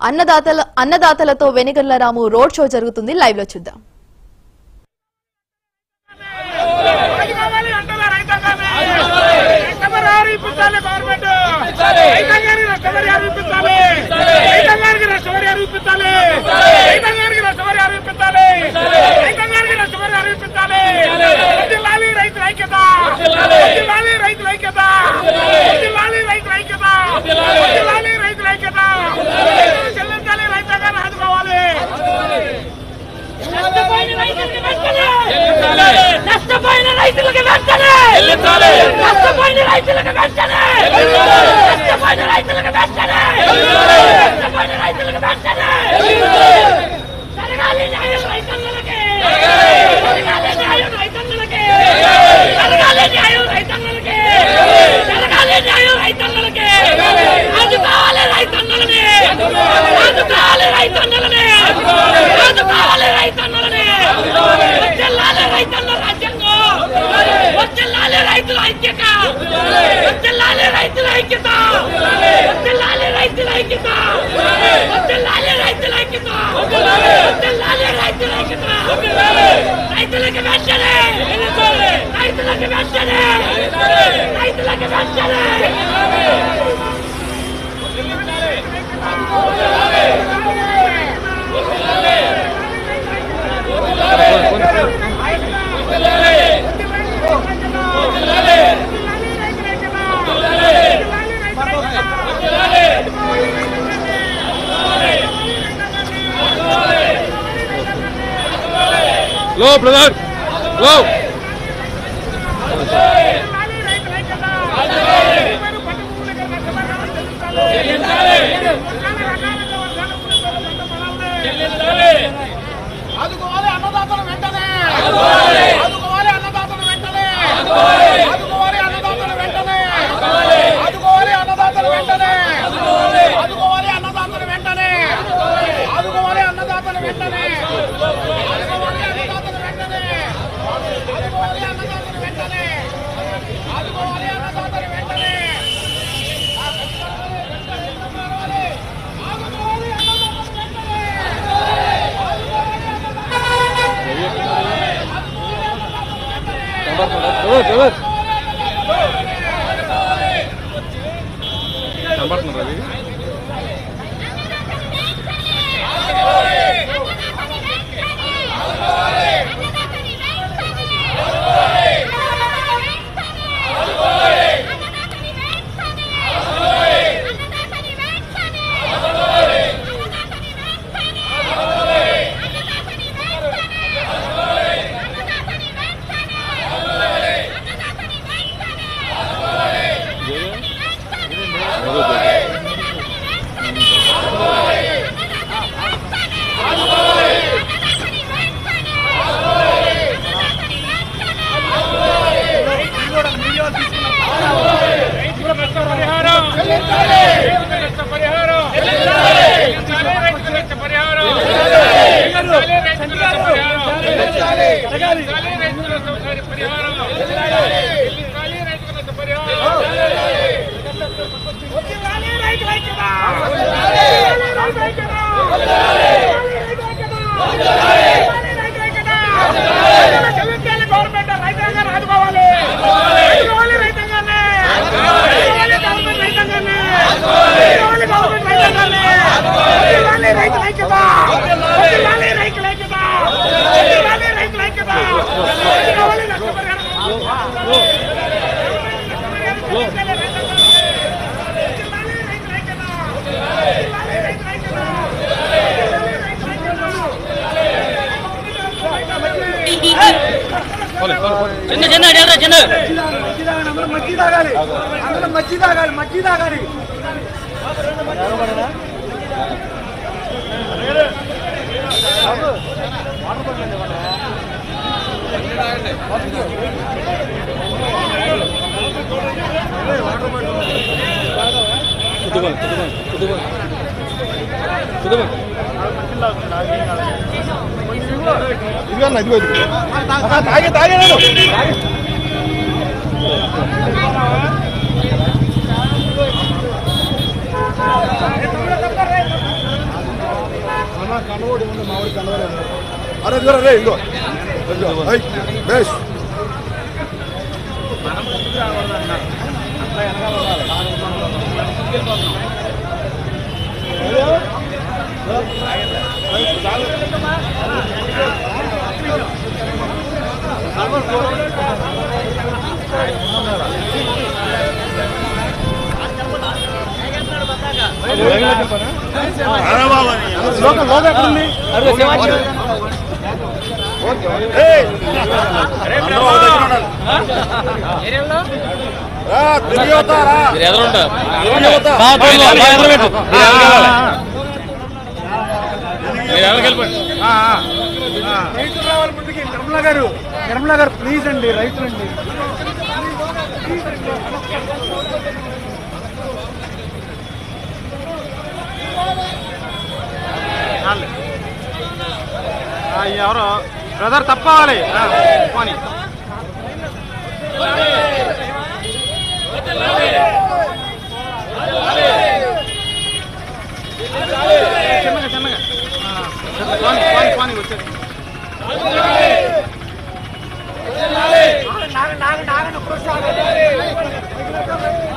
అన్నదాతల అన్నదాతలతో Venigalla Ramu road show జరుగుతుంది live లో చూద్దాం అది కావాలి అంటారా రైతాంగాన్ని? నష్టపరిహారం ఇప్పించాలి గవర్నమెంట్. రైతాంగానికి నష్టపరిహారం ఇప్పించాలి. రైతాంగానికి నష్టపరిహారం ఇప్పించాలి. రైతాంగానికి నష్టపరిహారం ఇప్పించాలి. రైతాంగానికి నష్టపరిహారం ఇప్పించాలి. వర్ధిల్లాలి రైతుల ఐక్యత. వర్ధిల్లాలి రైతుల ఐక్యత. వర్ధిల్లాలి రైతుల ఐక్యత. వర్ధిల్లాలి రైతుల ఐక్యత. రైతులు చెల్లించాలి రైతాంగాన్ని ఆదుకోవాలి నష్టపోయిన రైతులకి వెంటనే నష్టపోయిన రైతులకి వెంటనే నష్టపోయిన రైతులకి వెంటనే నష్టపోయిన రైతులకి వెంటనే నష్టపోయిన రైతులకి వెంటనే జరగాలి న్యాయం రైతన్నలకి జరగాలి న్యాయం రైతన్నలకి జరగాలి న్యాయం రైతన్నలకి జరగాలి న్యాయం రైతన్నలకి ఆదుకోవాలి రైతన్నలని ఆదుకోవాలి రైతన్నలని ఆదుకోవాలి రైతన్నలని వచ్చేళ్ళాలి రైతన్న రాజ్యాంగం వచ్చేళ్ళాలి రైతుల ఐక్యత వచ్చేళ్ళాలి రైతుల ఐక్యత వచ్చేళ్ళాలి రైతుల ఐక్యత వచ్చేళ్ళాలి రైతుల ఐక్యత వచ్చేళ్ళాలి రైతుల ఐక్యత రైతులకి వెంటనే రైతులకి వెంటనే రైతులకి వెంటనే లో బ్రదర్ లో ఆదుకోవాలి అన్నదాతలు వెంటనే ఆదుకోవాలి అన్నదాతలు వెంటనే ఆదుకోవాలి అన్నదాతలు వెంటనే ఆదుకోవాలి అన్నదాతలు వెంటనే ఆదుకోవాలి అన్నదాతలు వెంటనే ఆదుకోవాలి అన్నదాతలు వెంటనే ఆదుకోవాలి అన్నదాతలు వెంటనే ఆదుకోవాలి అన్నదాతలు వెంటనే ఆదుకోవాలి అన్నదాతలు వెంటనే ఆదుకోవాలి అన్నదాతలు వెంటనే బ్రదర్ కనబడుతున్నారు రవి గవర్నమెంట్ రైతాంగాన్ని ఆదుకోవాలి ఆదుకోవాలి రైతాంగాన్ని ఆదుకోవాలి గవర్నమెంట్ రైతాంగాన్ని ఆదుకోవాలి గవర్నమెంట్ రైతాంగాన్ని ఆదుకోవాలి రైతుల ఐక్యత ఆదుకోవాలి రైతుల ఐక్యత ఆదుకోవాలి రైతుల ఐక్యత ఆదుకోవాలి నష్టపరిహారం చిన్న చిన్న చిన్న చిన్న మజ్జి తాగాలి అందరం మజ్జి తాగాలి మజ్జి తాగాలి ఇదిగో అన్న ఇదిగో ఇదిగో తాగి తాగి అరే ఇదిగో రే ఇదిగో ఇదిగో ఐ బేష్ రా తిరిగి అవుతారా రైతులు రావాలి ముందుకి నిర్మలా గారు నిర్మలా గారు ప్లీజ్ అండి రైతులండి ఎవరో బ్రదర్ తప్పవాలి పోనీ చిన్నగా చిన్నగా పోనీ పోనీ పోనీ వచ్చేది నాగ నాగ నాగ